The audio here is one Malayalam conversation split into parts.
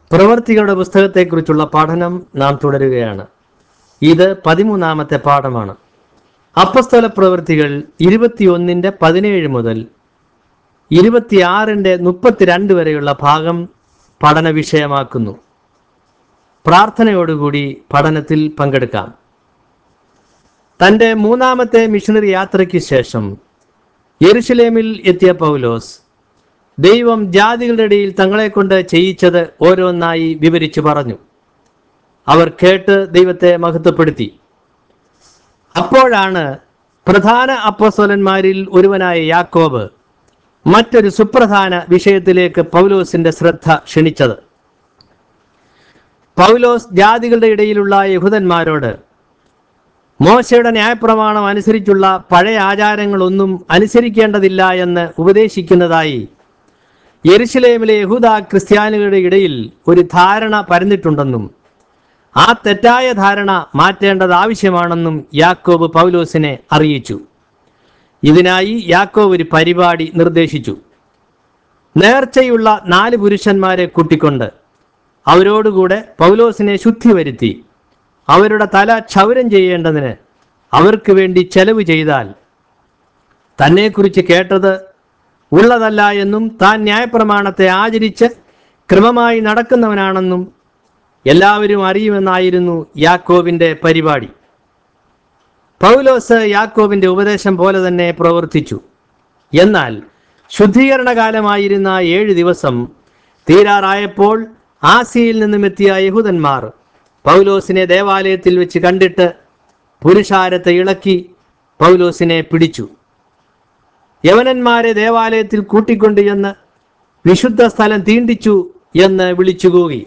പ്രവർത്തികളുടെ പുസ്തകത്തെക്കുറിച്ചുള്ള പഠനം നാം തുടരുകയാണ് ഇത് പതിമൂന്നാമത്തെ പാഠമാണ് അപ്പസ്തല പ്രവൃത്തികൾ ഇരുപത്തിയൊന്നിൻ്റെ പതിനേഴ് മുതൽ ഇരുപത്തിയാറിൻ്റെ മുപ്പത്തിരണ്ട് വരെയുള്ള ഭാഗം പഠന വിഷയമാക്കുന്നു പ്രാർത്ഥനയോടുകൂടി പഠനത്തിൽ പങ്കെടുക്കാം തൻ്റെ മൂന്നാമത്തെ മിഷണറി യാത്രയ്ക്ക് ശേഷം യെരുഷലേമിൽ എത്തിയ പൗലോസ് ദൈവം ജാതികളുടെ ഇടയിൽ തങ്ങളെ കൊണ്ട് ചെയ്യിച്ചത് ഓരോന്നായി വിവരിച്ചു പറഞ്ഞു അവർ കേട്ട് ദൈവത്തെ മഹത്വപ്പെടുത്തി അപ്പോഴാണ് പ്രധാന അപ്പോസ്തലന്മാരിൽ ഒരുവനായ യാക്കോബ് മറ്റൊരു സുപ്രധാന വിഷയത്തിലേക്ക് പൗലോസിന്റെ ശ്രദ്ധ ക്ഷണിച്ചത് പൗലോസ് ജാതികളുടെ ഇടയിലുള്ള യഹൂദന്മാരോട് മോശയുടെ ന്യായപ്രമാണം അനുസരിച്ചുള്ള പഴയ ആചാരങ്ങളൊന്നും അനുസരിക്കേണ്ടതില്ല എന്ന് ഉപദേശിക്കുന്നതായി യെരുശലേമിലെ യഹൂദ ക്രിസ്ത്യാനികളുടെ ഇടയിൽ ഒരു ധാരണ പരന്നിട്ടുണ്ടെന്നും ആ തെറ്റായ ധാരണ മാറ്റേണ്ടത് ആവശ്യമാണെന്നും യാക്കോബ് പൗലോസിനെ അറിയിച്ചു ഇതിനായി യാക്കോബ് ഒരു പരിപാടി നിർദ്ദേശിച്ചു നേർച്ചയുള്ള നാല് പുരുഷന്മാരെ കൂട്ടിക്കൊണ്ട് അവരോടുകൂടെ പൗലോസിനെ ശുദ്ധി വരുത്തി അവരുടെ തല ക്ഷൗരം ചെയ്യേണ്ടതിന് അവർക്ക് വേണ്ടി ചെലവ് ചെയ്താൽ തന്നെക്കുറിച്ച് കേട്ടത് ഉള്ളതല്ല എന്നും താൻ ന്യായപ്രമാണത്തെ ആചരിച്ച് ക്രമമായി നടക്കുന്നവനാണെന്നും എല്ലാവരും അറിയുമെന്നായിരുന്നു യാക്കോബിന്റെ പരിപാടി പൗലോസ് യാക്കോബിന്റെ ഉപദേശം പോലെ തന്നെ പ്രവർത്തിച്ചു എന്നാൽ ശുദ്ധീകരണ കാലമായിരുന്ന ഏഴ് ദിവസം തീരാറായപ്പോൾ ആസിയയിൽ നിന്നും എത്തിയ യഹൂദന്മാർ പൗലോസിനെ ദേവാലയത്തിൽ വെച്ച് കണ്ടിട്ട് പുരുഷാരത്തെ ഇളക്കി പൗലോസിനെ പിടിച്ചു യവനന്മാരെ ദേവാലയത്തിൽ കൂട്ടിക്കൊണ്ടു ചെന്ന് വിശുദ്ധ സ്ഥലം തീണ്ടിച്ചു എന്ന് വിളിച്ചുകൂകി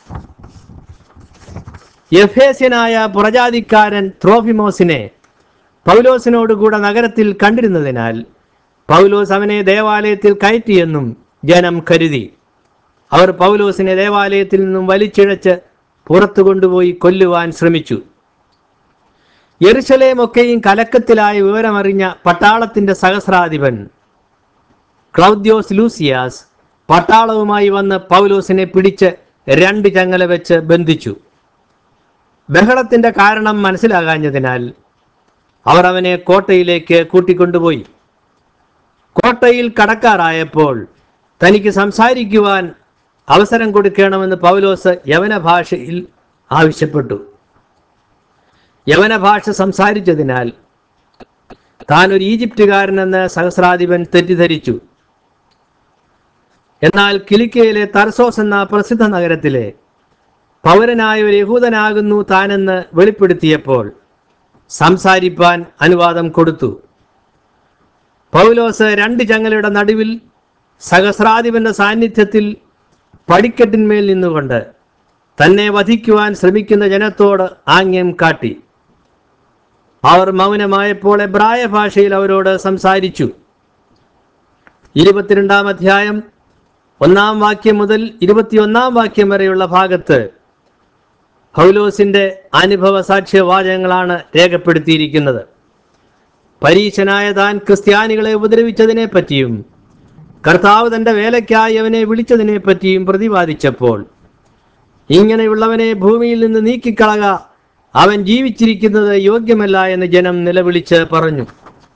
എഫേസ്യനായ പുറജാതിക്കാരൻ ത്രോഫിമോസിനെ പൗലോസിനോടുകൂടെ നഗരത്തിൽ കണ്ടിരുന്നതിനാൽ പൗലോസ് അവനെ ദേവാലയത്തിൽ കയറ്റിയെന്നും ജനം കരുതി അവർ പൗലോസിനെ ദേവാലയത്തിൽ നിന്നും വലിച്ചിഴച്ച് പുറത്തു കൊണ്ടുപോയി കൊല്ലുവാൻ ശ്രമിച്ചു യെറുശലേമൊക്കെയും കലക്കത്തിലായ വിവരമറിഞ്ഞ പട്ടാളത്തിന്റെ സഹസ്രാധിപൻ ക്ലൗദ്യോസ് ലൂസിയാസ് പട്ടാളവുമായി വന്ന് പൗലോസിനെ പിടിച്ച് രണ്ട് ചങ്ങല വെച്ച് ബന്ധിച്ചു ബഹളത്തിന്റെ കാരണം മനസ്സിലാകാഞ്ഞതിനാൽ അവർ അവനെ കോട്ടയിലേക്ക് കൂട്ടിക്കൊണ്ടുപോയി കോട്ടയിൽ കടക്കാറായപ്പോൾ തനിക്ക് സംസാരിക്കുവാൻ അവസരം കൊടുക്കണമെന്ന് പൗലോസ് യവന ഭാഷയിൽ ആവശ്യപ്പെട്ടു യവന ഭാഷ സംസാരിച്ചതിനാൽ താൻ ഒരു ഈജിപ്തുകാരനെന്ന് സഹസ്രാധിപൻ തെറ്റിദ്ധരിച്ചു എന്നാൽ കിലിക്കയിലെ തർസോസ് എന്ന പ്രസിദ്ധ നഗരത്തിലെ പൗരനായ ഒരു യഹൂദനാകുന്നു താനെന്ന് വെളിപ്പെടുത്തിയപ്പോൾ സംസാരിപ്പാൻ അനുവാദം കൊടുത്തു പൗലോസ് രണ്ട് ചങ്ങലയുടെ നടുവിൽ സഹസ്രാധിപന്റെ സാന്നിധ്യത്തിൽ പടിക്കെട്ടിന്മേൽ നിന്നുകൊണ്ട് തന്നെ വധിക്കുവാൻ ശ്രമിക്കുന്ന ജനത്തോട് ആംഗ്യം കാട്ടി അവർ മൗനമായപ്പോൾ എബ്രായ ഭാഷയിൽ അവരോട് സംസാരിച്ചു ഇരുപത്തിരണ്ടാം അധ്യായം ഒന്നാം വാക്യം മുതൽ ഇരുപത്തിയൊന്നാം വാക്യം വരെയുള്ള ഭാഗത്ത് പൗലോസിന്റെ അനുഭവ സാക്ഷ്യവാചകങ്ങളാണ് രേഖപ്പെടുത്തിയിരിക്കുന്നത് പരീശനായ താൻ ക്രിസ്ത്യാനികളെ ഉപദ്രവിച്ചതിനെ പറ്റിയും കർത്താവ് തന്റെ വേലയ്ക്കായി അവനെ വിളിച്ചതിനെ പറ്റിയും പ്രതിപാദിച്ചപ്പോൾ ഇങ്ങനെയുള്ളവനെ ഭൂമിയിൽ നിന്ന് നീക്കിക്കളക അവൻ ജീവിച്ചിരിക്കുന്നത് യോഗ്യമല്ല എന്ന് ജനം നിലവിളിച്ച് പറഞ്ഞു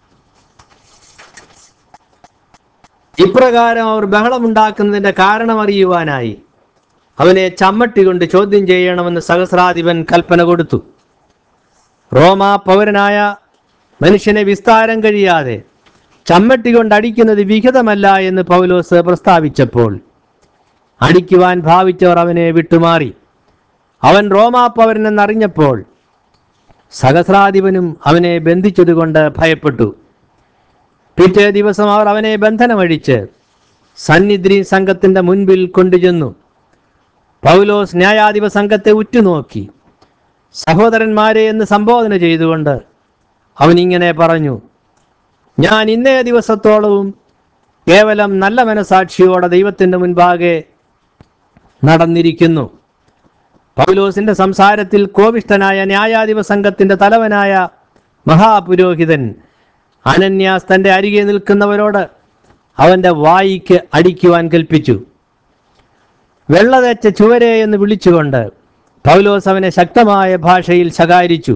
ഇപ്രകാരം അവർ ബഹളമുണ്ടാക്കുന്നതിന്റെ കാരണമറിയുവാനായി അവനെ ചമ്മട്ടി കൊണ്ട് ചോദ്യം ചെയ്യണമെന്ന് സഹസ്രാധിപൻ കൽപ്പന കൊടുത്തു റോമാ പൗരനായ മനുഷ്യനെ വിസ്താരം കഴിയാതെ ചമ്മട്ടി കൊണ്ട് അടിക്കുന്നത് വിഹിതമല്ല എന്ന് പൗലോസ് പ്രസ്താവിച്ചപ്പോൾ അടിക്കുവാൻ ഭാവിച്ചവർ അവനെ വിട്ടുമാറി അവൻ റോമാ പൗരനെന്നറിഞ്ഞപ്പോൾ സഹസ്രാധിപനും അവനെ ബന്ധിച്ചതുകൊണ്ട് ഭയപ്പെട്ടു പിറ്റേ ദിവസം അവർ അവനെ ബന്ധനമഴിച്ച് സന്നിധി സംഘത്തിന്റെ മുൻപിൽ കൊണ്ടുചെന്നു പൗലോസ് ന്യായാധിപ സംഘത്തെ ഉറ്റുനോക്കി സഹോദരന്മാരെ എന്ന് സംബോധന ചെയ്തുകൊണ്ട് അവൻ ഇങ്ങനെ പറഞ്ഞു ഞാൻ ഇന്നേ ദിവസത്തോളവും കേവലം നല്ല മനസാക്ഷിയോടെ ദൈവത്തിൻ്റെ മുൻപാകെ നടന്നിരിക്കുന്നു പൗലോസിന്റെ സംസാരത്തിൽ കോപിഷ്ഠനായ ന്യായാധിപ സംഘത്തിന്റെ തലവനായ മഹാപുരോഹിതൻ അനന്യാസ് തന്റെ അരികെ നിൽക്കുന്നവരോട് അവന്റെ വായിക്ക് അടിക്കുവാൻ കൽപ്പിച്ചു വെള്ള തേച്ച ചുവരെ എന്ന് വിളിച്ചുകൊണ്ട് പൗലോസ് അവനെ ശക്തമായ ഭാഷയിൽ ശകാരിച്ചു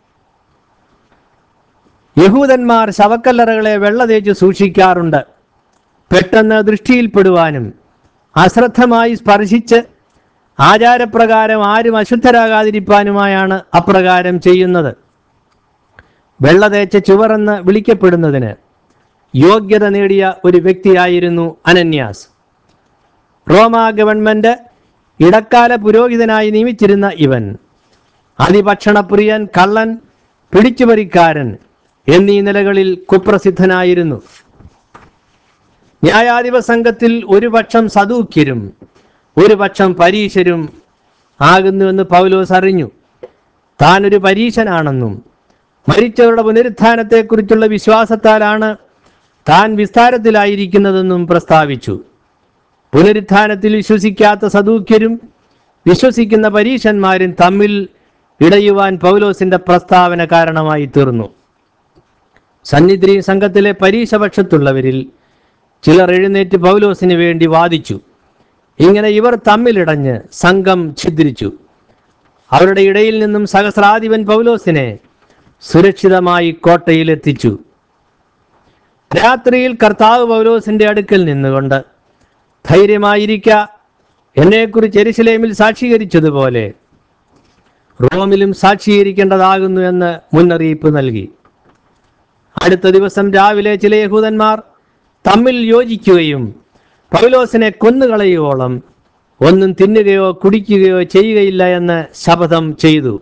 യഹൂദന്മാർ ശവക്കല്ലറകളെ വെള്ള തേച്ച് സൂക്ഷിക്കാറുണ്ട് പെട്ടെന്ന് ദൃഷ്ടിയിൽപ്പെടുവാനും അശ്രദ്ധമായി സ്പർശിച്ച് ആചാരപ്രകാരം ആരും അശുദ്ധരാകാതിരിപ്പാനുമായാണ് അപ്രകാരം ചെയ്യുന്നത് വെള്ള തേച്ച ചുവറെന്ന് വിളിക്കപ്പെടുന്നതിന് യോഗ്യത നേടിയ ഒരു വ്യക്തിയായിരുന്നു അനന്യാസ് റോമ ഗവൺമെന്റ് ഇടക്കാല പുരോഹിതനായി നിയമിച്ചിരുന്ന ഇവൻ അതിഭക്ഷണപ്രിയൻ കള്ളൻ പിടിച്ചുപറിക്കാരൻ എന്നീ നിലകളിൽ കുപ്രസിദ്ധനായിരുന്നു ന്യായാധിപ സംഘത്തിൽ ഒരു പക്ഷം സദൂക്യരും ഒരു പക്ഷം പരീശരും ആകുന്നുവെന്ന് പൗലോസ് അറിഞ്ഞു താൻ ഒരു പരീശനാണെന്നും മരിച്ചവരുടെ പുനരുത്ഥാനത്തെക്കുറിച്ചുള്ള വിശ്വാസത്താലാണ് താൻ വിസ്താരത്തിലായിരിക്കുന്നതെന്നും പ്രസ്താവിച്ചു പുനരുത്ഥാനത്തിൽ വിശ്വസിക്കാത്ത സദൂക്യരും വിശ്വസിക്കുന്ന പരീശന്മാരും തമ്മിൽ ഇടയുവാൻ പൗലോസിന്റെ പ്രസ്താവന കാരണമായി തീർന്നു സന്നിധി സംഘത്തിലെ പരീശപക്ഷത്തുള്ളവരിൽ ചിലർ എഴുന്നേറ്റ് പൗലോസിന് വേണ്ടി വാദിച്ചു ഇങ്ങനെ ഇവർ തമ്മിലിടഞ്ഞ് സംഘം ഛിദ്രിച്ചു അവരുടെ ഇടയിൽ നിന്നും സഹസ്രാധിപൻ പൗലോസിനെ സുരക്ഷിതമായി കോട്ടയിലെത്തിച്ചു രാത്രിയിൽ കർത്താവ് പൗലോസിന്റെ അടുക്കൽ നിന്നുകൊണ്ട് ധൈര്യമായിരിക്ക എന്നെക്കുറിച്ച് എരുശലേമിൽ സാക്ഷീകരിച്ചതുപോലെ റോമിലും സാക്ഷീകരിക്കേണ്ടതാകുന്നു എന്ന് മുന്നറിയിപ്പ് നൽകി അടുത്ത ദിവസം രാവിലെ ചില യഹൂദന്മാർ തമ്മിൽ യോജിക്കുകയും പൗലോസിനെ കൊന്നുകളയുവോളം ഒന്നും തിന്നുകയോ കുടിക്കുകയോ ചെയ്യുകയില്ല എന്ന് ശപഥം ചെയ്തു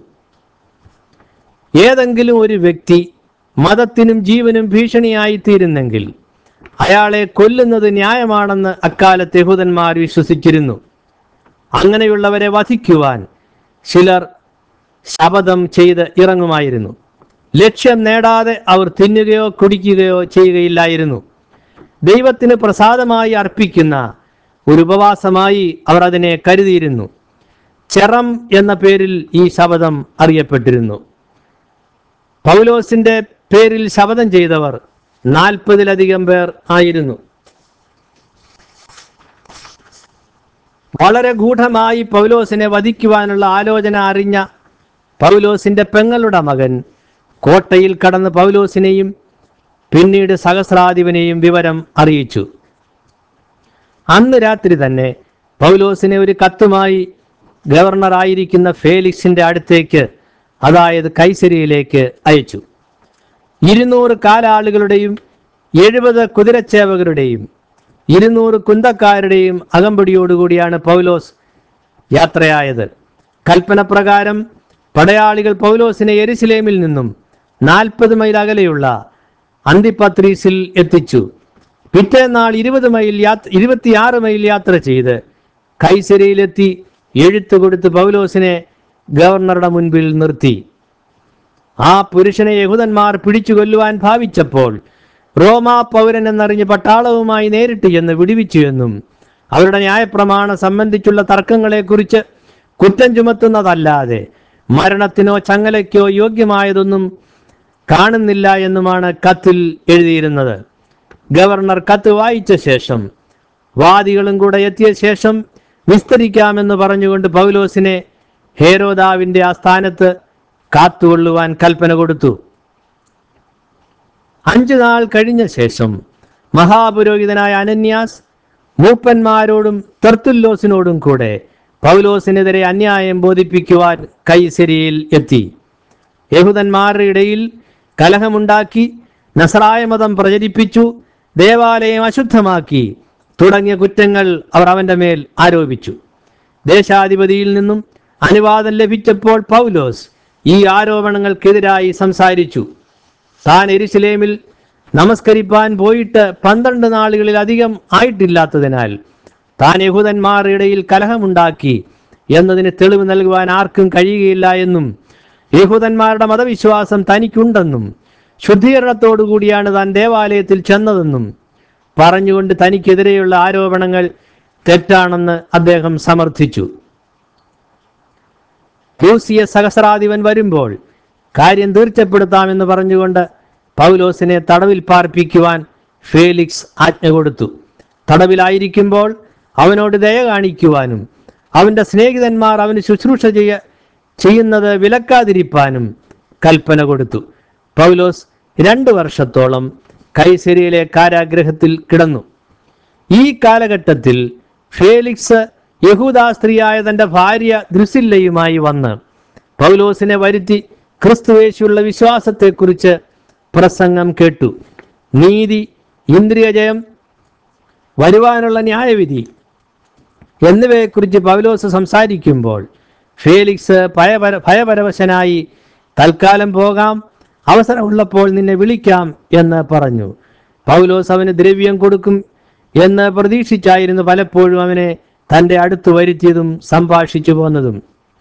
ഏതെങ്കിലും ഒരു വ്യക്തി മതത്തിനും ജീവനും ഭീഷണിയായി തീരുന്നെങ്കിൽ അയാളെ കൊല്ലുന്നത് ന്യായമാണെന്ന് അക്കാലത്ത് യഹൂദന്മാർ വിശ്വസിച്ചിരുന്നു അങ്ങനെയുള്ളവരെ വധിക്കുവാൻ ചിലർ ശപഥം ചെയ്ത് ഇറങ്ങുമായിരുന്നു ലക്ഷ്യം നേടാതെ അവർ തിന്നുകയോ കുടിക്കുകയോ ചെയ്യുകയില്ലായിരുന്നു ദൈവത്തിന് പ്രസാദമായി അർപ്പിക്കുന്ന ഒരു ഉപവാസമായി അവർ അതിനെ കരുതിയിരുന്നു ചെറം എന്ന പേരിൽ ഈ ശപഥം അറിയപ്പെട്ടിരുന്നു പൗലോസിന്റെ പേരിൽ ശപഥം ചെയ്തവർ നാൽപ്പതിലധികം പേർ ആയിരുന്നു വളരെ ഗൂഢമായി പൗലോസിനെ വധിക്കുവാനുള്ള ആലോചന അറിഞ്ഞ പൗലോസിന്റെ പെങ്ങളുടെ മകൻ കോട്ടയിൽ കടന്ന് പൗലോസിനെയും പിന്നീട് സഹസ്രാധിപനെയും വിവരം അറിയിച്ചു അന്ന് രാത്രി തന്നെ പൗലോസിനെ ഒരു കത്തുമായി ഗവർണറായിരിക്കുന്ന ഫേലിക്സിന്റെ അടുത്തേക്ക് അതായത് കൈസരിയിലേക്ക് അയച്ചു ഇരുന്നൂറ് കാലാളുകളുടെയും എഴുപത് കുതിരച്ചേവകരുടെയും ഇരുന്നൂറ് കുന്തക്കാരുടെയും അകമ്പടിയോടുകൂടിയാണ് പൗലോസ് യാത്രയായത് കൽപ്പന പ്രകാരം പടയാളികൾ പൗലോസിനെ എരുസലേമിൽ നിന്നും നാൽപ്പത് മൈൽ അകലെയുള്ള അന്തിപത്രീസിൽ എത്തിച്ചു പിറ്റേന്നാൾ ഇരുപത് മൈൽ യാത്ര ഇരുപത്തിയാറ് മൈൽ യാത്ര ചെയ്ത് കൈസരയിലെത്തി എഴുത്തു കൊടുത്ത് പൗലോസിനെ ഗവർണറുടെ മുൻപിൽ നിർത്തി ആ പുരുഷനെ യഹൂദന്മാർ പിടിച്ചു കൊല്ലുവാൻ ഭാവിച്ചപ്പോൾ റോമാ പൗരൻ എന്നറിഞ്ഞ് പട്ടാളവുമായി നേരിട്ട് ചെന്ന് വിടുവിച്ചു എന്നും അവരുടെ ന്യായപ്രമാണം സംബന്ധിച്ചുള്ള തർക്കങ്ങളെക്കുറിച്ച് കുറ്റം ചുമത്തുന്നതല്ലാതെ മരണത്തിനോ ചങ്ങലയ്ക്കോ യോഗ്യമായതൊന്നും കാണുന്നില്ല എന്നുമാണ് കത്തിൽ എഴുതിയിരുന്നത് ഗവർണർ കത്ത് വായിച്ച ശേഷം വാദികളും കൂടെ എത്തിയ ശേഷം വിസ്തരിക്കാമെന്ന് പറഞ്ഞുകൊണ്ട് പൗലോസിനെ ഹേരോദാവിന്റെ ആ സ്ഥാനത്ത് കാത്തുകൊള്ളുവാൻ കൽപ്പന കൊടുത്തു അഞ്ചു നാൾ കഴിഞ്ഞ ശേഷം മഹാപുരോഹിതനായ അനന്യാസ് മൂപ്പന്മാരോടും തെർത്തുല്ലോസിനോടും കൂടെ പൗലോസിനെതിരെ അന്യായം ബോധിപ്പിക്കുവാൻ കൈസരിയിൽ എത്തി യഹൂദന്മാരുടെ ഇടയിൽ കലഹമുണ്ടാക്കി നസറായ മതം പ്രചരിപ്പിച്ചു ദേവാലയം അശുദ്ധമാക്കി തുടങ്ങിയ കുറ്റങ്ങൾ അവർ അവന്റെ മേൽ ആരോപിച്ചു ദേശാധിപതിയിൽ നിന്നും അനുവാദം ലഭിച്ചപ്പോൾ പൗലോസ് ഈ ആരോപണങ്ങൾക്കെതിരായി സംസാരിച്ചു താൻ എരുസലേമിൽ നമസ്കരിപ്പാൻ പോയിട്ട് പന്ത്രണ്ട് നാളുകളിലധികം ആയിട്ടില്ലാത്തതിനാൽ താൻ യഹൂദന്മാരുടെ ഇടയിൽ കലഹമുണ്ടാക്കി എന്നതിന് തെളിവ് നൽകുവാൻ ആർക്കും കഴിയുകയില്ല എന്നും യഹൂദന്മാരുടെ മതവിശ്വാസം തനിക്കുണ്ടെന്നും ശുദ്ധീകരണത്തോടു കൂടിയാണ് താൻ ദേവാലയത്തിൽ ചെന്നതെന്നും പറഞ്ഞുകൊണ്ട് തനിക്കെതിരെയുള്ള ആരോപണങ്ങൾ തെറ്റാണെന്ന് അദ്ദേഹം സമർത്ഥിച്ചു ലൂസിയ സഹസ്രാധിപൻ വരുമ്പോൾ കാര്യം തീർച്ചപ്പെടുത്താമെന്ന് പറഞ്ഞുകൊണ്ട് പൗലോസിനെ തടവിൽ പാർപ്പിക്കുവാൻ ഫേലിക്സ് ആജ്ഞ കൊടുത്തു തടവിലായിരിക്കുമ്പോൾ അവനോട് ദയ കാണിക്കുവാനും അവന്റെ സ്നേഹിതന്മാർ അവന് ശുശ്രൂഷ ചെയ്യ ചെയ്യുന്നത് വിലക്കാതിരിപ്പാനും കൽപ്പന കൊടുത്തു പൗലോസ് രണ്ടു വർഷത്തോളം കൈസരിയിലെ കാരാഗ്രഹത്തിൽ കിടന്നു ഈ കാലഘട്ടത്തിൽ ഫേലിക്സ് യഹൂദാ സ്ത്രീയായ തന്റെ ഭാര്യ ദ്രുസില്ലയുമായി വന്ന് പൗലോസിനെ വരുത്തി ക്രിസ്തുവേശുള്ള വിശ്വാസത്തെക്കുറിച്ച് പ്രസംഗം കേട്ടു നീതി ഇന്ദ്രിയജയം വരുവാനുള്ള ന്യായവിധി എന്നിവയെക്കുറിച്ച് പൗലോസ് സംസാരിക്കുമ്പോൾ ഫേലിക്സ് ഭയപര ഭയപരവശനായി തൽക്കാലം പോകാം അവസരമുള്ളപ്പോൾ നിന്നെ വിളിക്കാം എന്ന് പറഞ്ഞു പൗലോസ് അവന് ദ്രവ്യം കൊടുക്കും എന്ന് പ്രതീക്ഷിച്ചായിരുന്നു പലപ്പോഴും അവനെ തൻ്റെ അടുത്ത് വരുത്തിയതും സംഭാഷിച്ചു പോന്നതും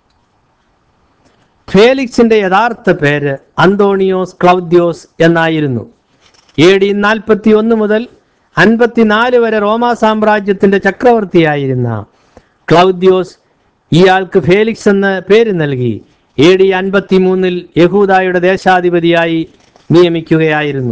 ഫേലിക്സിന്റെ യഥാർത്ഥ പേര് അന്തോണിയോസ് ക്ലൗദ്യോസ് എന്നായിരുന്നു എ ഡി നാൽപ്പത്തി ഒന്ന് മുതൽ അൻപത്തിനാല് വരെ റോമാ സാമ്രാജ്യത്തിന്റെ ചക്രവർത്തിയായിരുന്ന ക്ലൗദ്യോസ് ഇയാൾക്ക് ഫേലിക്സ് എന്ന് പേര് നൽകി എ ഡി അൻപത്തി മൂന്നിൽ യഹൂദായുടെ ദേശാധിപതിയായി നിയമിക്കുകയായിരുന്നു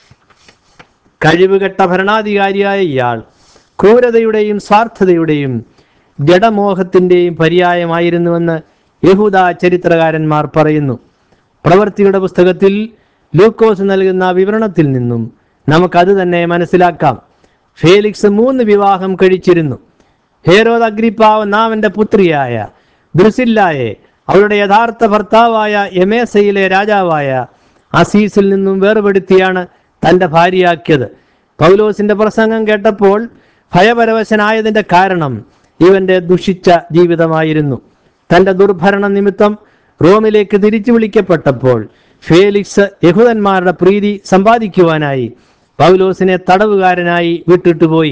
കഴിവുകെട്ട ഭരണാധികാരിയായ ഇയാൾ ക്രൂരതയുടെയും സ്വാർത്ഥതയുടെയും ജഡമോഹത്തിന്റെയും പര്യായമായിരുന്നുവെന്ന് യഹൂദ ചരിത്രകാരന്മാർ പറയുന്നു പ്രവൃത്തിയുടെ പുസ്തകത്തിൽ ലൂക്കോസ് നൽകുന്ന വിവരണത്തിൽ നിന്നും നമുക്കത് തന്നെ മനസ്സിലാക്കാം ഫേലിക്സ് മൂന്ന് വിവാഹം കഴിച്ചിരുന്നു ഹേരോദ് അഗ്രിപ്പാവ് നാമന്റെ പുത്രിയായ ദ്രുസില്ലായെ അവളുടെ യഥാർത്ഥ ഭർത്താവായ എമേസയിലെ രാജാവായ അസീസിൽ നിന്നും വേർപെടുത്തിയാണ് തന്റെ ഭാര്യയാക്കിയത് പൗലോസിന്റെ പ്രസംഗം കേട്ടപ്പോൾ ഭയപരവശനായതിന്റെ കാരണം ഇവന്റെ ദുഷിച്ച ജീവിതമായിരുന്നു തന്റെ ദുർഭരണ നിമിത്തം റോമിലേക്ക് തിരിച്ചു വിളിക്കപ്പെട്ടപ്പോൾ ഫേലിക്സ് യഹൂദന്മാരുടെ പ്രീതി സമ്പാദിക്കുവാനായി പൗലോസിനെ തടവുകാരനായി വിട്ടിട്ടുപോയി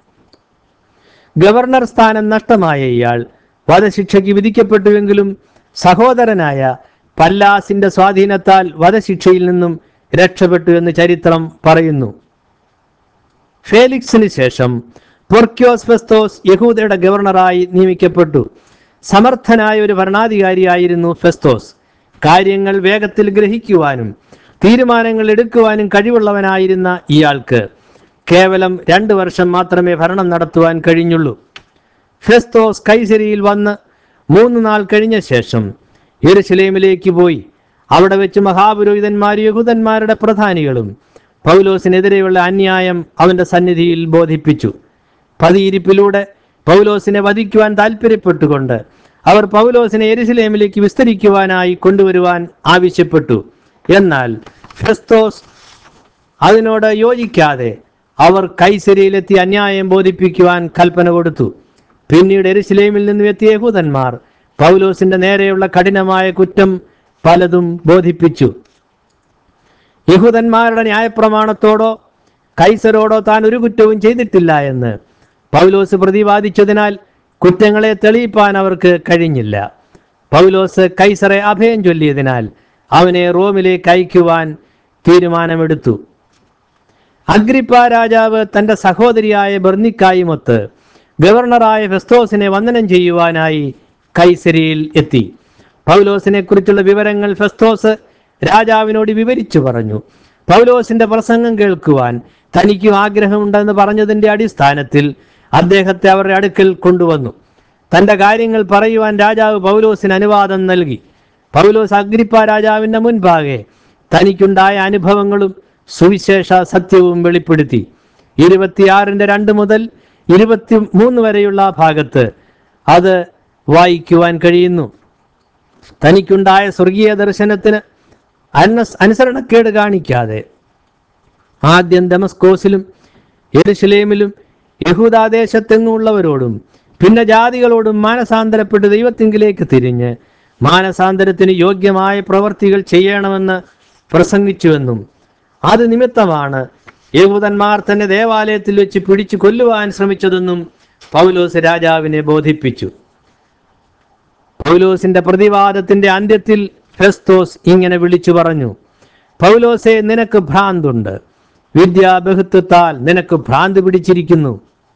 ഗവർണർ സ്ഥാനം നഷ്ടമായ ഇയാൾ വധശിക്ഷയ്ക്ക് വിധിക്കപ്പെട്ടുവെങ്കിലും സഹോദരനായ പല്ലാസിന്റെ സ്വാധീനത്താൽ വധശിക്ഷയിൽ നിന്നും രക്ഷപ്പെട്ടു എന്ന് ചരിത്രം പറയുന്നു ഫേലിക്സിന് ശേഷം പൊർക്യോസ് ഫെസ്തോസ് യഹൂദയുടെ ഗവർണറായി നിയമിക്കപ്പെട്ടു സമർത്ഥനായ ഒരു ഭരണാധികാരിയായിരുന്നു ഫെസ്തോസ് കാര്യങ്ങൾ വേഗത്തിൽ ഗ്രഹിക്കുവാനും തീരുമാനങ്ങൾ എടുക്കുവാനും കഴിവുള്ളവനായിരുന്ന ഇയാൾക്ക് കേവലം രണ്ട് വർഷം മാത്രമേ ഭരണം നടത്തുവാൻ കഴിഞ്ഞുള്ളൂ ഫെസ്തോസ് കൈസരിയിൽ വന്ന് മൂന്ന് നാൾ കഴിഞ്ഞ ശേഷം യെരുശലേമിലേക്ക് പോയി അവിടെ വെച്ച് മഹാപുരോഹിതന്മാരും യഹൂദന്മാരുടെ പ്രധാനികളും പൗലോസിനെതിരെയുള്ള അന്യായം അവന്റെ സന്നിധിയിൽ ബോധിപ്പിച്ചു പതിയിരിപ്പിലൂടെ പൗലോസിനെ വധിക്കുവാൻ താല്പര്യപ്പെട്ടുകൊണ്ട് അവർ പൗലോസിനെ എരുസലേമിലേക്ക് വിസ്തരിക്കുവാനായി കൊണ്ടുവരുവാൻ ആവശ്യപ്പെട്ടു എന്നാൽ ഫെസ്തോസ് അതിനോട് യോജിക്കാതെ അവർ കൈസരിയിലെത്തി അന്യായം ബോധിപ്പിക്കുവാൻ കൽപ്പന കൊടുത്തു പിന്നീട് എരുസലേമിൽ നിന്നും എത്തിയ യഹൂദന്മാർ പൗലോസിന്റെ നേരെയുള്ള കഠിനമായ കുറ്റം പലതും ബോധിപ്പിച്ചു യഹൂദന്മാരുടെ ന്യായപ്രമാണത്തോടോ കൈസരോടോ താൻ ഒരു കുറ്റവും ചെയ്തിട്ടില്ല എന്ന് പൗലോസ് പ്രതിപാദിച്ചതിനാൽ കുറ്റങ്ങളെ തെളിയിപ്പാൻ അവർക്ക് കഴിഞ്ഞില്ല പൗലോസ് കൈസറെ അഭയം ചൊല്ലിയതിനാൽ അവനെ റോമിലേക്ക് അയക്കുവാൻ തീരുമാനമെടുത്തു അഗ്രിപ്പ രാജാവ് തന്റെ സഹോദരിയായ ബെർണിക്കായുമൊത്ത് ഗവർണറായ ഫെസ്തോസിനെ വന്ദനം ചെയ്യുവാനായി കൈസരിയിൽ എത്തി പൗലോസിനെ കുറിച്ചുള്ള വിവരങ്ങൾ ഫെസ്തോസ് രാജാവിനോട് വിവരിച്ചു പറഞ്ഞു പൗലോസിന്റെ പ്രസംഗം കേൾക്കുവാൻ തനിക്കും ആഗ്രഹമുണ്ടെന്ന് പറഞ്ഞതിന്റെ അടിസ്ഥാനത്തിൽ അദ്ദേഹത്തെ അവരുടെ അടുക്കൽ കൊണ്ടുവന്നു തന്റെ കാര്യങ്ങൾ പറയുവാൻ രാജാവ് പൗലോസിന് അനുവാദം നൽകി പൗലോസ് അഗ്രിപ്പ രാജാവിന്റെ മുൻപാകെ തനിക്കുണ്ടായ അനുഭവങ്ങളും സുവിശേഷ സത്യവും വെളിപ്പെടുത്തി ഇരുപത്തിയാറിന്റെ രണ്ട് മുതൽ ഇരുപത്തി മൂന്ന് വരെയുള്ള ഭാഗത്ത് അത് വായിക്കുവാൻ കഴിയുന്നു തനിക്കുണ്ടായ സ്വർഗീയ ദർശനത്തിന് അനസ് അനുസരണക്കേട് കാണിക്കാതെ ആദ്യം ദമസ്കോസിലും യെരുശലേമിലും യഹൂദാദേശത്തെങ്ങുള്ളവരോടും പിന്നെ ജാതികളോടും മാനസാന്തരപ്പെട്ട് ദൈവത്തിങ്കിലേക്ക് തിരിഞ്ഞ് മാനസാന്തരത്തിന് യോഗ്യമായ പ്രവർത്തികൾ ചെയ്യണമെന്ന് പ്രസംഗിച്ചുവെന്നും അത് നിമിത്തമാണ് യഹൂദന്മാർ തന്നെ ദേവാലയത്തിൽ വെച്ച് പിടിച്ചു കൊല്ലുവാൻ ശ്രമിച്ചതെന്നും പൗലോസ് രാജാവിനെ ബോധിപ്പിച്ചു പൗലോസിന്റെ പ്രതിവാദത്തിന്റെ അന്ത്യത്തിൽ ഫെസ്തോസ് ഇങ്ങനെ വിളിച്ചു പറഞ്ഞു പൗലോസെ നിനക്ക് ഭ്രാന്തുണ്ട് വിദ്യാബഹുത്വത്താൽ നിനക്ക് ഭ്രാന്ത് പിടിച്ചിരിക്കുന്നു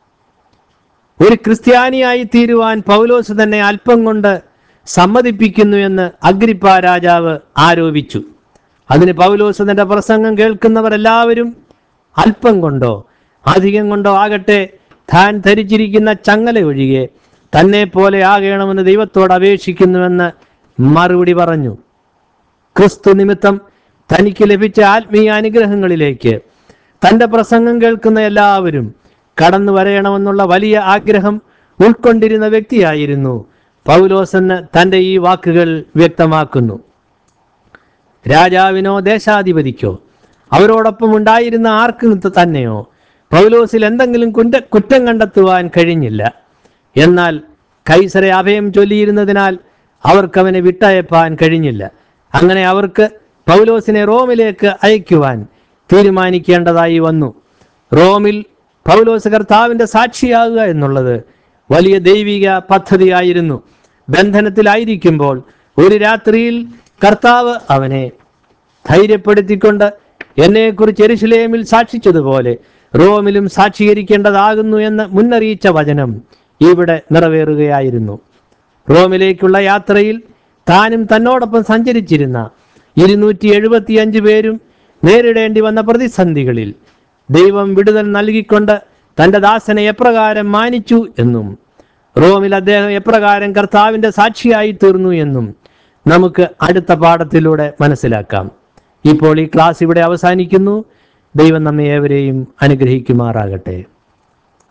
ഒരു ക്രിസ്ത്യാനിയായി തീരുവാൻ പൗലോസ് തന്നെ അല്പം കൊണ്ട് സമ്മതിപ്പിക്കുന്നു എന്ന് അഗ്രിപ്പ രാജാവ് ആരോപിച്ചു അതിന് പൗലോസ് തന്റെ പ്രസംഗം കേൾക്കുന്നവർ എല്ലാവരും അല്പം കൊണ്ടോ അധികം കൊണ്ടോ ആകട്ടെ താൻ ധരിച്ചിരിക്കുന്ന ചങ്ങല ഒഴികെ തന്നെ പോലെ ആകണമെന്ന് ദൈവത്തോട് അപേക്ഷിക്കുന്നുവെന്ന് മറുപടി പറഞ്ഞു ക്രിസ്തു നിമിത്തം തനിക്ക് ലഭിച്ച ആത്മീയ അനുഗ്രഹങ്ങളിലേക്ക് തന്റെ പ്രസംഗം കേൾക്കുന്ന എല്ലാവരും കടന്നു വരയണമെന്നുള്ള വലിയ ആഗ്രഹം ഉൾക്കൊണ്ടിരുന്ന വ്യക്തിയായിരുന്നു പൗലോസെന്ന് തന്റെ ഈ വാക്കുകൾ വ്യക്തമാക്കുന്നു രാജാവിനോ ദേശാധിപതിക്കോ അവരോടൊപ്പം ഉണ്ടായിരുന്ന ആർക്കും തന്നെയോ പൗലോസിൽ എന്തെങ്കിലും കുറ്റ കുറ്റം കണ്ടെത്തുവാൻ കഴിഞ്ഞില്ല എന്നാൽ കൈസരെ അഭയം ചൊല്ലിയിരുന്നതിനാൽ അവർക്ക് അവനെ വിട്ടയപ്പാൻ കഴിഞ്ഞില്ല അങ്ങനെ അവർക്ക് പൗലോസിനെ റോമിലേക്ക് അയക്കുവാൻ തീരുമാനിക്കേണ്ടതായി വന്നു റോമിൽ പൗലോസ് കർത്താവിന്റെ സാക്ഷിയാകുക എന്നുള്ളത് വലിയ ദൈവിക പദ്ധതിയായിരുന്നു ബന്ധനത്തിലായിരിക്കുമ്പോൾ ഒരു രാത്രിയിൽ കർത്താവ് അവനെ ധൈര്യപ്പെടുത്തിക്കൊണ്ട് എന്നെക്കുറിച്ച് എരുശലേമിൽ സാക്ഷിച്ചതുപോലെ റോമിലും സാക്ഷീകരിക്കേണ്ടതാകുന്നു എന്ന് മുന്നറിയിച്ച വചനം ഇവിടെ നിറവേറുകയായിരുന്നു റോമിലേക്കുള്ള യാത്രയിൽ താനും തന്നോടൊപ്പം സഞ്ചരിച്ചിരുന്ന ഇരുന്നൂറ്റി എഴുപത്തിയഞ്ച് പേരും നേരിടേണ്ടി വന്ന പ്രതിസന്ധികളിൽ ദൈവം വിടുതൽ നൽകിക്കൊണ്ട് തന്റെ ദാസനെ എപ്രകാരം മാനിച്ചു എന്നും റോമിൽ അദ്ദേഹം എപ്രകാരം കർത്താവിന്റെ സാക്ഷിയായി തീർന്നു എന്നും നമുക്ക് അടുത്ത പാഠത്തിലൂടെ മനസ്സിലാക്കാം ഇപ്പോൾ ഈ ക്ലാസ് ഇവിടെ അവസാനിക്കുന്നു ദൈവം നമ്മെ ഏവരെയും അനുഗ്രഹിക്കുമാറാകട്ടെ